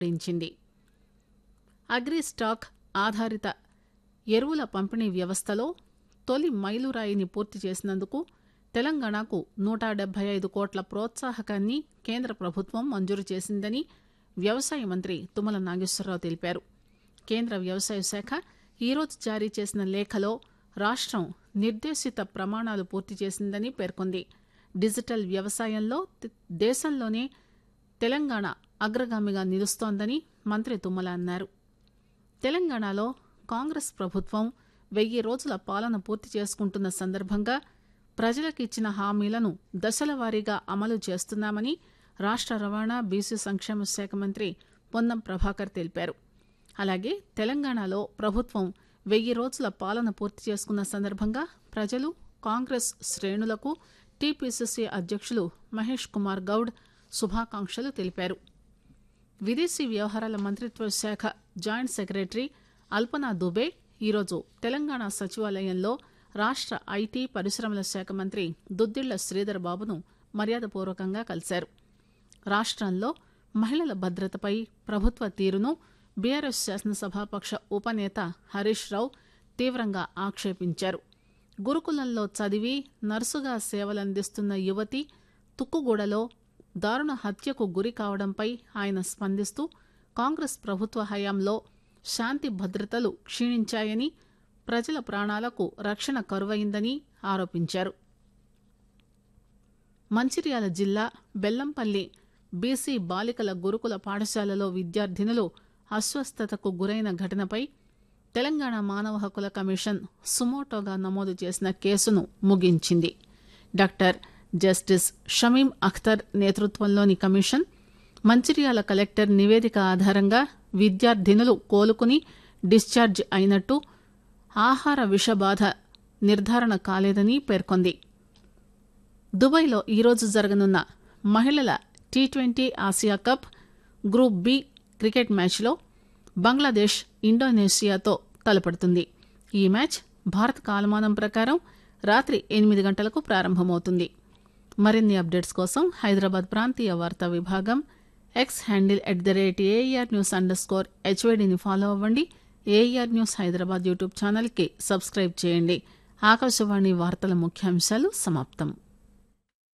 వెల్లడించింది agri stock ఆధారిత ఎరువుల పంపిణీ వ్యవస్థలో తొలి మైలురాయిని పూర్తి చేసినందుకు తెలంగాణకు నూట డెబ్బై ఐదు కోట్ల ప్రోత్సాహకాన్ని కేంద్ర ప్రభుత్వం మంజూరు చేసిందని వ్యవసాయ మంత్రి తుమ్మల నాగేశ్వరరావు తెలిపారు కేంద్ర వ్యవసాయ శాఖ ఈరోజు జారీ చేసిన లేఖలో రాష్టం నిర్దేశిత ప్రమాణాలు పూర్తి చేసిందని పేర్కొంది డిజిటల్ వ్యవసాయంలో త- దేశంలోనే తెలంగాణ అగ్రగామిగా నిలుస్తోందని మంత్రి తుమ్మల అన్నారు తెలంగాణలో కాంగ్రెస్ ప్రభుత్వం వెయ్యి రోజుల పాలన పూర్తి చేసుకుంటున్న సందర్భంగా ప్రజలకు ఇచ్చిన హామీలను దశల వారీగా అమలు చేస్తున్నామని రాష్ట్ర రవాణా బీసీ సంక్షేమ శాఖ మంత్రి పొన్నం ప్రభాకర్ తెలిపారు అలాగే తెలంగాణలో ప్రభుత్వం వెయ్యి రోజుల పాలన పూర్తి చేసుకున్న సందర్భంగా ప్రజలు కాంగ్రెస్ శ్రేణులకు టీపీసీసీ అధ్యక్షులు మహేష్ కుమార్ గౌడ్ శుభాకాంక్షలు తెలిపారు విదేశీ వ్యవహారాల మంత్రిత్వ శాఖ జాయింట్ సెక్రటరీ అల్పనా దుబే ఈరోజు తెలంగాణ సచివాలయంలో రాష్ట్ర ఐటీ పరిశ్రమల శాఖ మంత్రి దుద్దిళ్ల శ్రీధర్ బాబును మర్యాదపూర్వకంగా కలిశారు రాష్ట్రంలో మహిళల భద్రతపై ప్రభుత్వ తీరును బీఆర్ఎస్ శాసనసభాపక్ష ఉపనేత హరీష్ రావు తీవ్రంగా ఆక్షేపించారు గురుకులంలో చదివి నర్సుగా సేవలందిస్తున్న యువతి తుక్కుగూడలో దారుణ హత్యకు గురి కావడంపై ఆయన స్పందిస్తూ కాంగ్రెస్ ప్రభుత్వ హయాంలో శాంతి భద్రతలు క్షీణించాయని ప్రజల ప్రాణాలకు రక్షణ కరువైందని ఆరోపించారు మంచిర్యాల జిల్లా బెల్లంపల్లి బీసీ బాలికల గురుకుల పాఠశాలలో విద్యార్థినులు అస్వస్థతకు గురైన ఘటనపై తెలంగాణ మానవ హక్కుల కమిషన్ సుమోటోగా నమోదు చేసిన కేసును ముగించింది డాక్టర్ జస్టిస్ షమీం అఖ్తర్ నేతృత్వంలోని కమిషన్ మంచిర్యాల కలెక్టర్ నివేదిక ఆధారంగా విద్యార్థినులు కోలుకుని డిశ్చార్జ్ అయినట్టు ఆహార విషబాధ నిర్ధారణ కాలేదని పేర్కొంది దుబాయ్లో ఈరోజు జరగనున్న మహిళల T twenty Asia cup group B cricket మ్యాచ్లో బంగ్లాదేశ్ ఇండోనేషియాతో తలపడుతుంది ఈ మ్యాచ్ భారత కాలమానం ప్రకారం రాత్రి ఎనిమిది గంటలకు ప్రారంభమవుతుంది మరిన్ని అప్డేట్స్ కోసం హైదరాబాద్ ప్రాంతీయ వార్తా విభాగం X handle at the rate AR news underscore హెచ్వైడిని ఫాలో అవ్వండి ఏఆర్ న్యూస్ హైదరాబాద్ యూట్యూబ్ ఛానల్కి సబ్స్క్రైబ్ చేయండి ఆకాశవాణి వార్తల ముఖ్యాంశాలు సమాప్తం